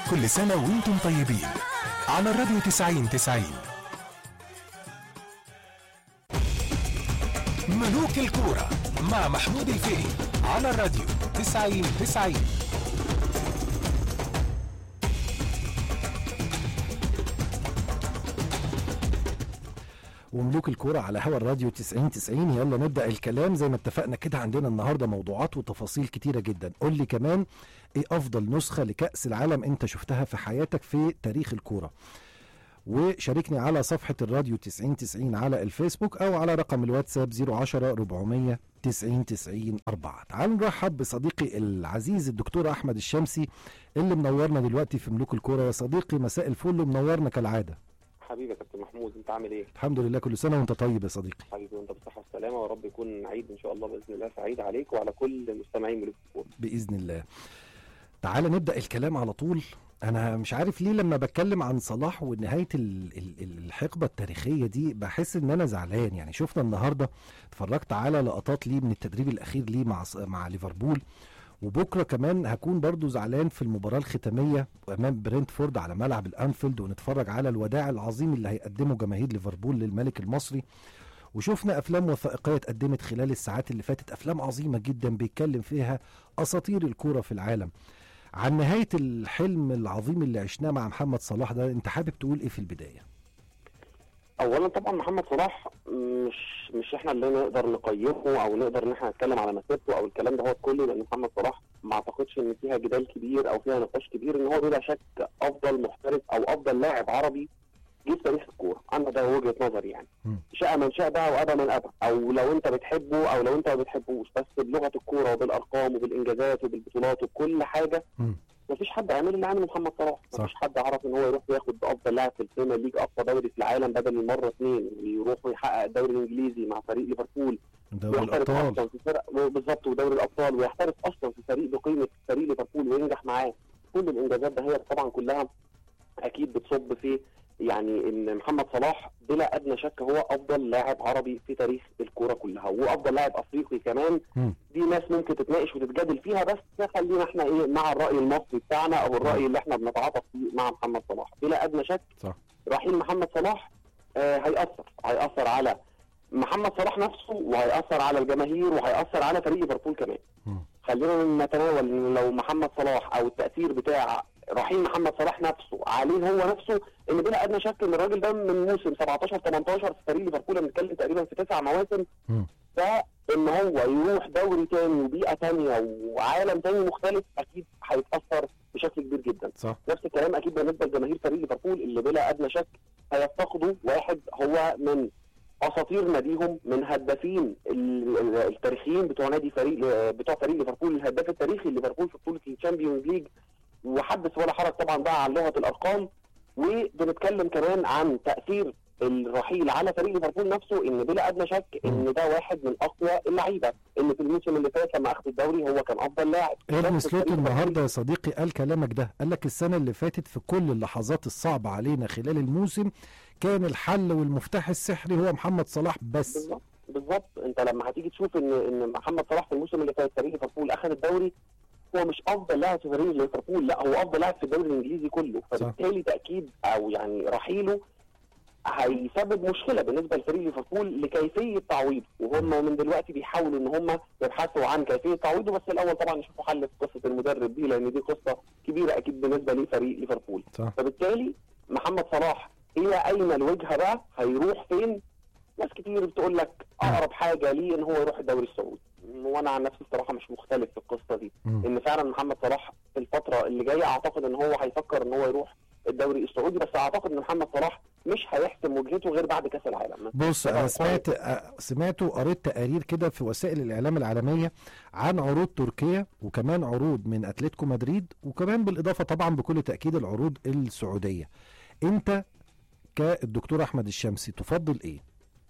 كل سنة وانتم طيبين على الراديو 90 90 ملوك الكورة مع محمود الفقي على الراديو 90 90 وملوك الكورة على هوا الراديو 90 90 يلا نبدأ الكلام زي ما اتفقنا كده عندنا النهاردة موضوعات وتفاصيل كتيرة جدا قول لي كمان ايه افضل نسخة لكأس العالم انت شفتها في حياتك في تاريخ الكورة وشاركني على صفحة الراديو 90 90 على الفيسبوك او على رقم الواتساب 010 400 90 90 4 تعالوا نرحب بصديقي العزيز الدكتور احمد الشمسي اللي منورنا دلوقتي في ملوك الكورة يا صديقي مساء الفل ومنورنا كالعادة حبيبي يا كابتن محمود انت عامل ايه؟ الحمد لله كل سنة وانت طيب يا صديقي حبيبي وانت بالصحه والسلامه ورب يكون عيد ان شاء الله باذن الله سعيد عليك وعلى كل مستمعين ملوك الكوره. باذن الله تعال نبدا الكلام على طول انا مش عارف ليه لما بتكلم عن صلاح ونهايه ال- ال- ال- الحقبه التاريخيه دي بحس ان انا زعلان يعني شفنا النهارده اتفرجت على لقطات ليه من التدريب الاخير ليه مع ص- مع ليفربول وبكره كمان هكون برضو زعلان في المباراه الختاميه امام برنتفورد على ملعب الانفيلد ونتفرج على الوداع العظيم اللي هيقدمه جماهير ليفربول للملك المصري وشفنا افلام وثائقيه اتقدمت خلال الساعات اللي فاتت افلام عظيمه جدا بيتكلم فيها اساطير الكوره في العالم عن نهايه الحلم العظيم اللي عشناه مع محمد صلاح ده انت حابب تقول ايه في البدايه اولا طبعا محمد صلاح مش مش احنا اللي نقدر نقيمه او نقدر ان احنا نتكلم على مسيرته او الكلام ده هو كله لان محمد صلاح ما اعتقدش ان فيها جدال كبير او فيها نقاش كبير ان هو بلا شك افضل محترف او افضل لاعب عربي جه في تاريخ الكوره انا ده وجهه نظري يعني مم. شاء من شاء بقى وابى من ابى او لو انت بتحبه او لو انت ما بتحبوش بس بلغه الكوره وبالارقام وبالانجازات وبالبطولات وكل حاجه مم. مفيش حد عامل اللي عامله محمد صلاح صح. مفيش حد عرف ان هو يروح ياخد افضل لاعب في البريمير ليج اقوى دوري في العالم بدل المره اثنين ويروح ويحقق الدوري الانجليزي مع فريق ليفربول دوري ويحترف الابطال اصلا في فرق بالظبط ودوري الابطال ويحترف اصلا في فريق بقيمه فريق ليفربول وينجح معاه كل الانجازات ده هي طبعا كلها اكيد بتصب في يعني ان محمد صلاح بلا ادنى شك هو افضل لاعب عربي في تاريخ الكوره كلها وافضل لاعب افريقي كمان مم. دي ناس ممكن تتناقش وتتجادل فيها بس خلينا احنا ايه مع الراي المصري بتاعنا او الراي اللي احنا بنتعاطف فيه مع محمد صلاح بلا ادنى شك صح. رحيل محمد صلاح آه هيأثر هيأثر على محمد صلاح نفسه وهيأثر على الجماهير وهيأثر على فريق ليفربول كمان مم. خلينا نتناول إن لو محمد صلاح او التأثير بتاع رحيل محمد صلاح نفسه عليه هو نفسه ان بلا ادنى شك ان الراجل ده من موسم 17 18 في فريق ليفربول بنتكلم تقريبا في تسع مواسم مم. فان هو يروح دوري تاني وبيئه تانيه وعالم تاني مختلف اكيد هيتاثر بشكل كبير جدا صح نفس الكلام اكيد بالنسبه لجماهير فريق ليفربول اللي بلا ادنى شك هيفتقدوا واحد هو من اساطير ناديهم من هدافين ال- ال- التاريخيين بتوع نادي فريق بتوع فريق ليفربول الهداف التاريخي لليفربول في بطوله الشامبيونز ليج وحدث ولا حرج طبعا بقى عن لغه الارقام وبنتكلم كمان عن تاثير الرحيل على فريق ليفربول نفسه ان بلا ادنى شك ان ده واحد من اقوى اللعيبه ان في الموسم اللي فات لما اخذ الدوري هو كان افضل لاعب ايرن بس سلوت فريق النهارده يا صديقي قال كلامك ده قال لك السنه اللي فاتت في كل اللحظات الصعبه علينا خلال الموسم كان الحل والمفتاح السحري هو محمد صلاح بس بالظبط بالظبط انت لما هتيجي تشوف ان ان محمد صلاح في الموسم اللي فات فريق ليفربول اخذ الدوري هو مش افضل لاعب في فريق ليفربول لا هو افضل لاعب في الدوري الانجليزي كله فبالتالي تاكيد او يعني رحيله هيسبب مشكله بالنسبه لفريق ليفربول لكيفيه تعويضه وهم من دلوقتي بيحاولوا ان هم يبحثوا عن كيفيه تعويضه بس الاول طبعا يشوفوا حل في قصه المدرب دي لان دي قصه كبيره اكيد بالنسبه لفريق ليفربول صح فبالتالي محمد صلاح الى اين الوجهه بقى هيروح فين ناس كتير بتقول لك اقرب حاجه ليه ان هو يروح الدوري السعودي وانا عن نفسي الصراحه مش مختلف في القصه دي مم. ان فعلا محمد صلاح في الفتره اللي جايه اعتقد ان هو هيفكر ان هو يروح الدوري السعودي بس اعتقد ان محمد صلاح مش هيحسم وجهته غير بعد كاس العالم بص انا طبعاً سمعت أ- سمعت وقريت تقارير كده في وسائل الاعلام العالميه عن عروض تركيا وكمان عروض من اتلتيكو مدريد وكمان بالاضافه طبعا بكل تاكيد العروض السعوديه انت كالدكتور احمد الشمسي تفضل ايه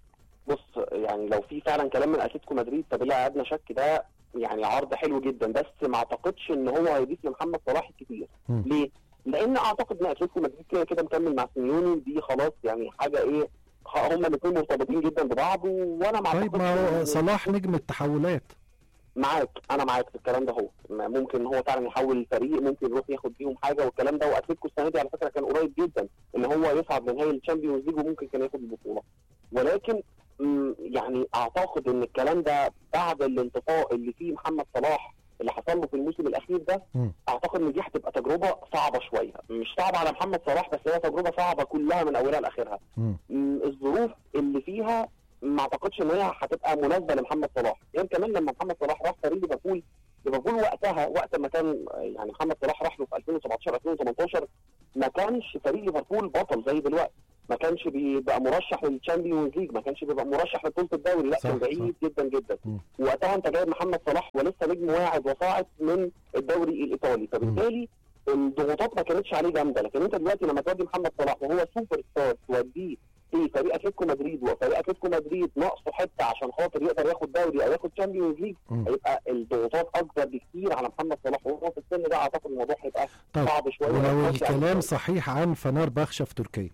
بص يعني لو في فعلا كلام من اتلتيكو مدريد فبلا ادنى شك ده يعني عرض حلو جدا بس ما اعتقدش ان هو هيضيف لمحمد صلاح الكتير مم. ليه؟ لان اعتقد ان اتلتيكو مدريد كده كده مكمل مع سيميوني دي خلاص يعني حاجه ايه خ- هما الاثنين مرتبطين جدا ببعض وانا ما طيب اعتقدش ما هو إن- صلاح نجم التحولات معاك انا معاك في الكلام ده هو م- ممكن هو فعلا يحول الفريق ممكن يروح ياخد بيهم حاجه والكلام ده واتلتيكو السنه دي على فكره كان قريب جدا ان هو يصعد لنهائي الشامبيونز ليج وممكن كان ياخد البطوله ولكن مم، يعني اعتقد ان الكلام ده بعد الانطفاء اللي فيه محمد صلاح اللي حصل له في الموسم الاخير ده مم. اعتقد ان دي هتبقى تجربه صعبه شويه مش صعبه على محمد صلاح بس هي تجربه صعبه كلها من اولها لاخرها مم. مم، الظروف اللي فيها ما اعتقدش ان هي هتبقى مناسبه لمحمد صلاح يعني كمان لما محمد صلاح راح فريق ليفربول ليفربول وقتها وقت ما كان يعني محمد صلاح راح له في 2017 2018 ما كانش فريق ليفربول بطل زي دلوقتي ما كانش بيبقى مرشح للتشامبيونز ليج ما كانش بيبقى مرشح لبطوله الدوري لا صح، كان بعيد جدا جدا مم. وقتها انت جايب محمد صلاح ولسه نجم واعد وصاعد من الدوري الايطالي فبالتالي الضغوطات ما كانتش عليه جامده لكن انت دلوقتي لما تودي محمد صلاح وهو سوبر ستار توديه في فريق اتلتيكو مدريد وفريق اتلتيكو مدريد ناقصه حته عشان خاطر يقدر ياخد دوري او ياخد تشامبيونز ليج مم. هيبقى الضغوطات اكبر بكتير على محمد صلاح وهو في السن ده اعتقد الموضوع هيبقى طيب صعب شويه ولو ويخش على الكلام الدوري. صحيح عن فنار بخشة في تركيا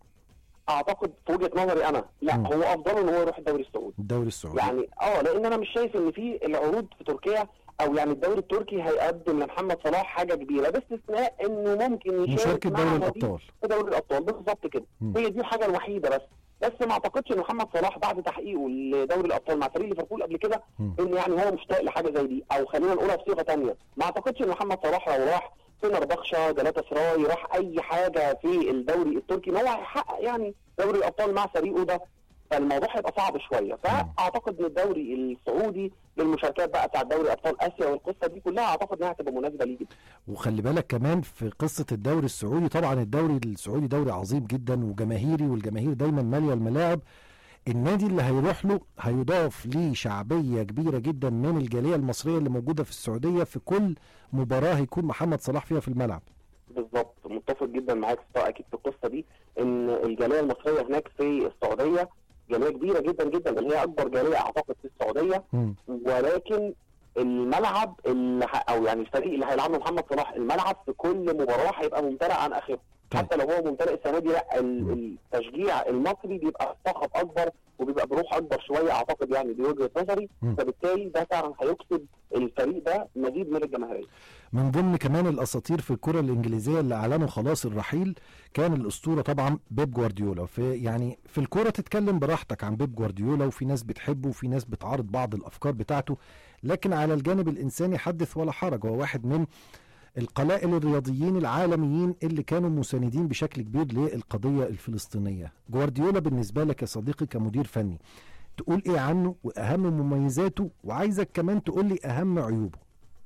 اعتقد في وجهه نظري انا لا مم. هو افضل ان هو يروح الدوري السعودي الدوري السعودي يعني اه لان انا مش شايف ان في العروض في تركيا او يعني الدوري التركي هيقدم لمحمد صلاح حاجه كبيره باستثناء انه ممكن يشارك مشاركة مع دوري نادي الأبطال في دوري الابطال بالظبط كده مم. هي دي الحاجه الوحيده بس بس ما اعتقدش ان محمد صلاح بعد تحقيقه لدوري الابطال مع فريق ليفربول قبل كده مم. ان يعني هو مشتاق لحاجه زي دي او خلينا نقولها بصيغه ثانيه ما اعتقدش ان محمد صلاح لو راح فينربخشة جلاتا سراي راح اي حاجه في الدوري التركي ان هو هيحقق يعني دوري الابطال مع فريقه ده فالموضوع هيبقى صعب شويه فاعتقد ان الدوري السعودي للمشاركات بقى بتاع دوري ابطال اسيا والقصه دي كلها اعتقد انها هتبقى مناسبه ليه جدا وخلي بالك كمان في قصة الدوري السعودي طبعا الدوري السعودي دوري عظيم جدا وجماهيري والجماهير دايما مالية الملاعب النادي اللي هيروح له هيضاف ليه شعبية كبيرة جدا من الجالية المصرية اللي موجودة في السعودية في كل مباراة هيكون محمد صلاح فيها في الملعب بالظبط متفق جدا معاك في- اكيد في القصه دي ان الجاليه المصريه هناك في السعوديه جاليه كبيره جدا جدا بل هي اكبر جاليه اعتقد في السعوديه مم. ولكن الملعب اللي ه... او يعني الفريق اللي هيلعبه محمد صلاح الملعب في كل مباراه هيبقى ممتلئ عن اخره طيب. حتى لو هو ممتلئ السنه دي لا ال- مم. التشجيع المصري بيبقى صخب اكبر وبيبقى بروح اكبر شويه اعتقد يعني دي وجهه نظري مم. فبالتالي ده فعلا هيكسب الفريق ده مزيد من الجماهيريه من ضمن كمان الاساطير في الكره الانجليزيه اللي اعلنوا خلاص الرحيل كان الاسطوره طبعا بيب جوارديولا في يعني في الكوره تتكلم براحتك عن بيب جوارديولا وفي ناس بتحبه وفي ناس بتعارض بعض الافكار بتاعته لكن على الجانب الانساني حدث ولا حرج هو واحد من القلائل الرياضيين العالميين اللي كانوا مساندين بشكل كبير للقضيه الفلسطينيه جوارديولا بالنسبه لك يا صديقي كمدير فني تقول ايه عنه واهم مميزاته وعايزك كمان تقول لي اهم عيوبه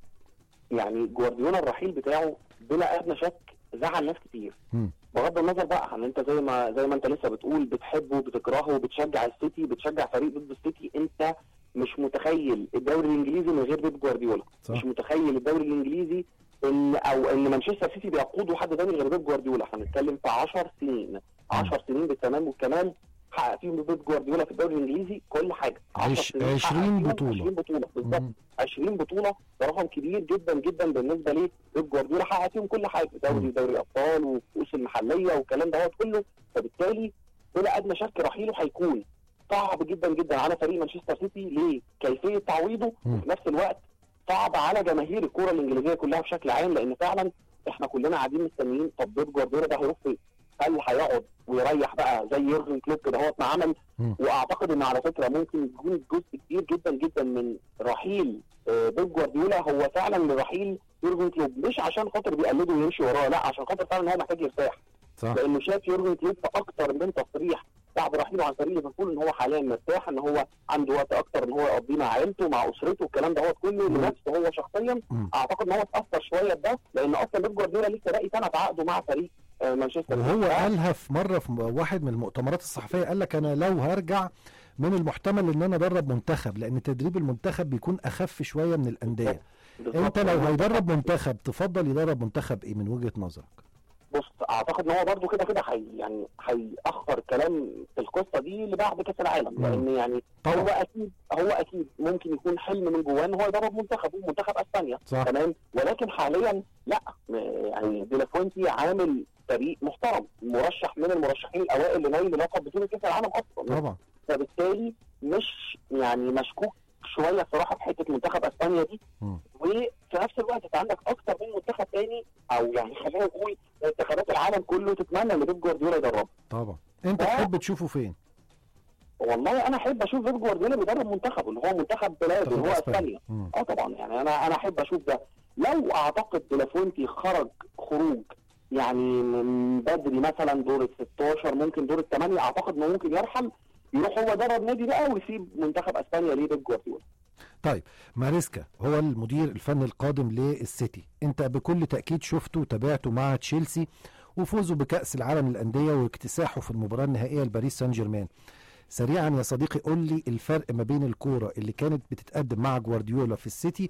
يعني جوارديولا الرحيل بتاعه بلا ادنى شك زعل ناس كتير مم. بغض النظر بقى عن انت زي ما زي ما انت لسه بتقول بتحبه بتكرهه بتشجع السيتي بتشجع فريق ضد السيتي انت مش متخيل الدوري الانجليزي من غير بيب جوارديولا صح. مش متخيل الدوري الانجليزي ان او ان مانشستر سيتي بيقوده حد تاني غير بيب جوارديولا احنا بنتكلم في 10 سنين 10 سنين بالتمام والكمال حقق فيهم بيب جوارديولا في الدوري الانجليزي كل حاجه 10 عش- سنين حقق 20 فيهم بطولة. 20 بطوله بالظبط مم. 20 بطوله ده رقم كبير جدا جدا بالنسبه ليه بيب جوارديولا حقق فيهم كل حاجه دوري مم. دوري ابطال وكؤوس المحليه والكلام ده كله فبالتالي بلا ادنى شك رحيله هيكون صعب جدا جدا على فريق مانشستر سيتي ليه؟ كيفيه تعويضه مم. وفي نفس الوقت صعب على جماهير الكره الانجليزيه كلها بشكل عام لان فعلا احنا كلنا قاعدين مستنيين طب بيب جوارديولا ده هيروح فين؟ هل هيقعد ويريح بقى زي يورجن كلوب كده هو ما عمل مم. واعتقد ان على فكره ممكن يكون جزء كبير جدا جدا من رحيل آه، بيب جوارديولا هو فعلا لرحيل يورجن كلوب مش عشان خاطر بيقلده ويمشي وراه لا عشان خاطر فعلا هو محتاج يرتاح صح لانه شاف يورجن كلوب في اكتر من تصريح بعد رحيله عن فريق ليفربول ان هو حاليا مرتاح ان هو عنده وقت اكتر ان هو يقضيه مع عيلته مع اسرته الكلام ده هو كله مم. لنفسه هو شخصيا مم. اعتقد ان هو اتاثر شويه بده لان اصلا بيب جوارديولا لسه باقي سنه في عقده مع فريق آه، مانشستر وهو سيتي. قالها في مره في واحد من المؤتمرات الصحفيه قال لك انا لو هرجع من المحتمل ان انا ادرب منتخب لان تدريب المنتخب بيكون اخف شويه من الانديه بالظبط. انت لو هيدرب منتخب تفضل يدرب منتخب ايه من وجهه نظرك بص اعتقد ان هو برده كده كده حي يعني هيأخر الكلام في القصه دي لبعد كاس العالم مم. لان يعني هو طبعا اكيد هو اكيد ممكن يكون حلم من جواه ان هو يدرب منتخب ومنتخب اسبانيا صح تمام ولكن حاليا لا م- يعني ديلافوينتي عامل فريق محترم مرشح من المرشحين الاوائل لنيل لقب بطوله كاس العالم اصلا طبعا فبالتالي مش يعني مشكوك شويه الصراحه في حته منتخب اسبانيا دي مم. وفي نفس الوقت انت عندك اكتر من منتخب تاني او يعني خلينا نقول منتخبات العالم كله تتمنى ان بيب جوارديولا يدربها طبعا انت آه. تحب تشوفه فين والله انا احب اشوف بيب جوارديولا بيدرب منتخبه اللي هو منتخب بلاده اللي هو منتخب إسبانيا. اسبانيا مم. اه طبعا يعني انا انا احب اشوف ده لو اعتقد ديلافونتي خرج خروج يعني من بدري مثلا دور ال 16 ممكن دور الثمانيه اعتقد انه ممكن يرحل يروح هو درب نادي بقى ويسيب منتخب اسبانيا ليه بيب جوارديولا طيب ماريسكا هو المدير الفني القادم للسيتي انت بكل تأكيد شفته وتابعته مع تشيلسي وفوزه بكأس العالم للأندية واكتساحه في المباراة النهائية لباريس سان جيرمان سريعا يا صديقي قول لي الفرق ما بين الكورة اللي كانت بتتقدم مع جوارديولا في السيتي